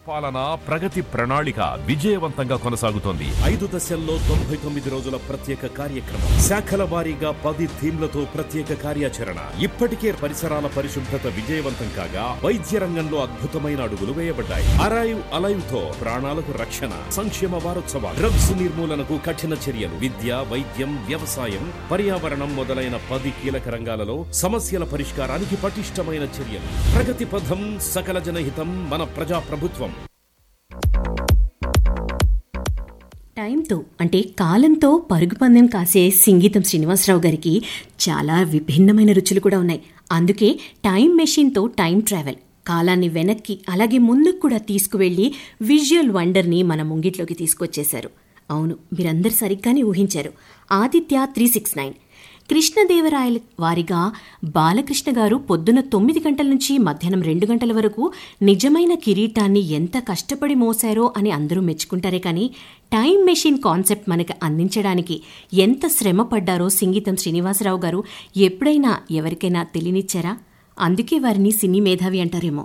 పాలన ప్రగతి ప్రణాళిక విజయవంతంగా కొనసాగుతోంది ఐదు దశల్లో తొంభై తొమ్మిది రోజుల ప్రత్యేక కార్యక్రమం శాఖల వారీగా పది థీమ్లతో ప్రత్యేక కార్యాచరణ ఇప్పటికే పరిసరాల పరిశుభ్రత విజయవంతం కాగా వైద్య రంగంలో అద్భుతమైన అడుగులు వేయబడ్డాయి అరైవ్ అలైవ్ తో ప్రాణాలకు రక్షణ సంక్షేమ వారోత్సవాలు డ్రగ్స్ నిర్మూలనకు కఠిన చర్యలు విద్య వైద్యం వ్యవసాయం పర్యావరణం మొదలైన పది కీలక రంగాలలో సమస్యల పరిష్కారానికి పటిష్టమైన చర్యలు ప్రగతి పథం సకల జనహితం మన ప్రజా ప్రభుత్వం టైంతో అంటే కాలంతో పరుగు పందెం కాసే సింగీతం శ్రీనివాసరావు గారికి చాలా విభిన్నమైన రుచులు కూడా ఉన్నాయి అందుకే టైం మెషిన్తో టైం ట్రావెల్ కాలాన్ని వెనక్కి అలాగే ముందుకు కూడా తీసుకువెళ్ళి విజువల్ వండర్ని మన ముంగిట్లోకి తీసుకొచ్చేశారు అవును మీరందరు సరిగ్గానే ఊహించారు ఆదిత్య త్రీ సిక్స్ నైన్ కృష్ణదేవరాయల వారిగా బాలకృష్ణ గారు పొద్దున తొమ్మిది గంటల నుంచి మధ్యాహ్నం రెండు గంటల వరకు నిజమైన కిరీటాన్ని ఎంత కష్టపడి మోసారో అని అందరూ మెచ్చుకుంటారే కానీ టైం మెషిన్ కాన్సెప్ట్ మనకి అందించడానికి ఎంత శ్రమ పడ్డారో సంగీతం శ్రీనివాసరావు గారు ఎప్పుడైనా ఎవరికైనా తెలియనిచ్చారా అందుకే వారిని సినీ మేధావి అంటారేమో